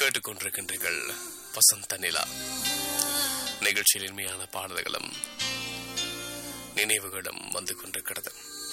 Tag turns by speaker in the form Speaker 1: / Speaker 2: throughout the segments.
Speaker 1: கேட்டுக்கொண்டிருக்கின்றீர்கள் வசந்த நிலா நிகழ்ச்சியில் இனிமையான பாடல்களும் நினைவுகளும் வந்து கொண்டிருக்கிறது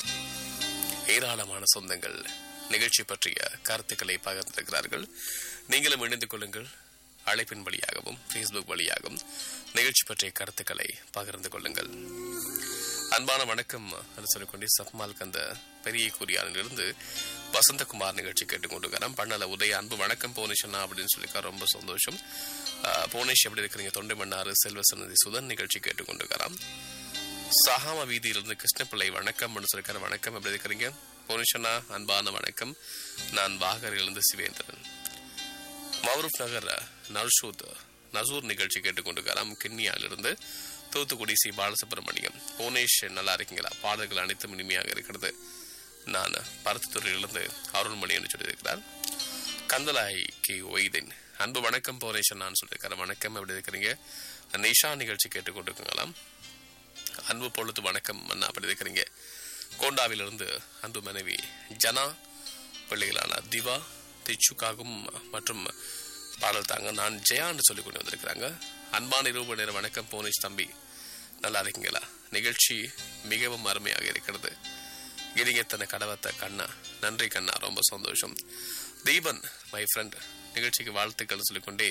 Speaker 1: ஏராளமான சொந்தங்கள் நிகழ்ச்சி பற்றிய கருத்துக்களை பகிர்ந்திருக்கிறார்கள் நீங்களும் இணைந்து கொள்ளுங்கள் அழைப்பின் வழியாகவும் ஃபேஸ்புக் வழியாகவும் நிகழ்ச்சி பற்றிய கருத்துக்களை பகிர்ந்து கொள்ளுங்கள் அன்பான வணக்கம் என்று சொல்லிக்கொண்டே சப்மால் கந்த பெரிய கூறியாரிலிருந்து வசந்தகுமார் நிகழ்ச்சி கேட்டுக்கொண்டிருக்கிறோம் பண்ணல உதய அன்பு வணக்கம் போனிஷனா அப்படின்னு சொல்லியிருக்கார் ரொம்ப சந்தோஷம் ஆஹ், போனேஷ் எப்படி இருக்கிறீங்க தொண்டை மன்னாறு செல்வ சன்னதி சுதன் நிகழ்ச்சி கேட்டுக்கொண்டிருக்கிறான் சகாம வீதியிலிருந்து கிருஷ்ணபிள்ளை வணக்கம் என்று சொல்லியிருக்காரு வணக்கம் எப்படி இருக்கிறீங்க போனிஷனா அன்பான வணக்கம் நான் வாகரிலிருந்து சிவேந்திரன் மவரூப் நகர் நர்ஷூத் நசூர் நிகழ்ச்சி கேட்டுக்கொண்டிருக்கிறாம் கிண்ணியாலிருந்து தூத்துக்குடி சி பாலசுப்ரமணியம் புவனேஷ் நல்லா இருக்கீங்களா பாடல்கள் அனைத்தும் இனிமையாக இருக்கிறது நான் பருத்துத்துறையிலிருந்து அருள்மணி என்று சொல்லியிருக்கிறார் கந்தலாய் கே ஒய்தேன் அன்பு வணக்கம் புவனேஷன் நான் சொல்லியிருக்கிறேன் வணக்கம் எப்படி இருக்கிறீங்க நிஷா நிகழ்ச்சி கேட்டுக்கொண்டிருக்கலாம் அன்பு பொழுது வணக்கம் அண்ணா அப்படி இருக்கிறீங்க கோண்டாவிலிருந்து அன்பு மனைவி ஜனா பிள்ளைகளான திவா திச்சுக்காகும் மற்றும் பாடல் தாங்க நான் ஜெயான்னு சொல்லி கொண்டு வந்திருக்கிறாங்க அன்பான இரவு நேர வணக்கம் போனேஷ் தம்பி நல்லா இருக்கீங்களா நிகழ்ச்சி மிகவும் அருமையாக இருக்கிறது கிரிங்கத்தன கடவத்த கண்ணா நன்றி கண்ணா ரொம்ப சந்தோஷம் தீபன் மை ஃப்ரெண்ட் நிகழ்ச்சிக்கு வாழ்த்துக்கள் சொல்லிக்கொண்டே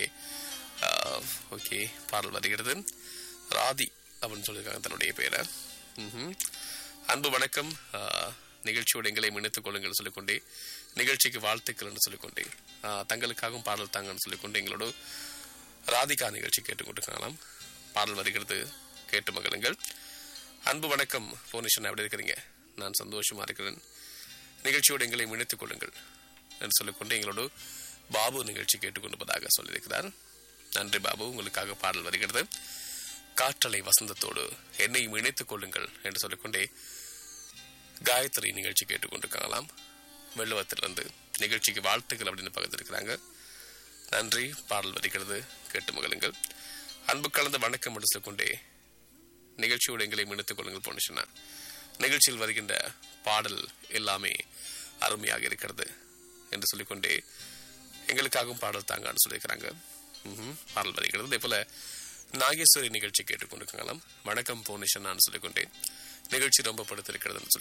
Speaker 1: ஓகே பாடல் வருகிறது ராதி அப்படின்னு சொல்லியிருக்காங்க தன்னுடைய பேரை ம்ஹும். அன்பு வணக்கம் ஆஹ், நிகழ்ச்சியோடு எங்களை இணைத்துக் கொள்ளுங்கள் சொல்லிக்கொண்டே நிகழ்ச்சிக்கு வாழ்த்துக்கள் என்று சொல்லிக்கொண்டே ஆஹ், தங்களுக்காகவும் பாடல் தாங்கன்னு சொல்லிக்கொண்டு எங்களோட ராதிகா நிகழ்ச்சி கேட்டுக்கொண்டிருக்கலாம் பாடல் வருகிறது கேட்டு மகிழுங்கள் அன்பு வணக்கம் போனிஷன் எப்படி இருக்கிறீங்க நான் சந்தோஷமா இருக்கிறேன் நிகழ்ச்சியோடு எங்களை இணைத்துக் கொள்ளுங்கள் என்று சொல்லிக்கொண்டு எங்களோட பாபு நிகழ்ச்சி கேட்டுக்கொண்டிருப்பதாக சொல்லியிருக்கிறார் நன்றி பாபு உங்களுக்காக பாடல் வருகிறது காற்றலை வசந்தத்தோடு என்னையும் இணைத்துக் கொள்ளுங்கள் என்று சொல்லிக்கொண்டே காயத்ரி நிகழ்ச்சி கேட்டுக்கொண்டிருக்கலாம் வெள்ளுவத்திலிருந்து நிகழ்ச்சிக்கு வாழ்த்துக்கள் அப்படின்னு பகிர்ந்திருக்கிறாங்க நன்றி பாடல் வருகிறது கேட்டு மகிழுங்கள் அன்பு கலந்த வணக்கம் என்று சொல்லிக்கொண்டே நிகழ்ச்சியோடு எங்களை இணைத்துக் கொள்ளுங்கள் போனிஷனா நிகழ்ச்சியில் வருகின்ற பாடல் எல்லாமே அருமையாக இருக்கிறது என்று சொல்லிக்கொண்டே எங்களுக்காகவும் பாடல் தாங்கன்னு சொல்லியிருக்கிறாங்க ம்ஹும். பாடல் வருகிறது அதே போல நாகேஸ்வரி நிகழ்ச்சி கேட்டுக்கொண்டிருக்கலாம் வணக்கம் போனிஷன் நான் சொல்லிக்கொண்டேன் நிகழ்ச்சி ரொம்ப படுத்திருக்கிறதுன்னு சொல்லி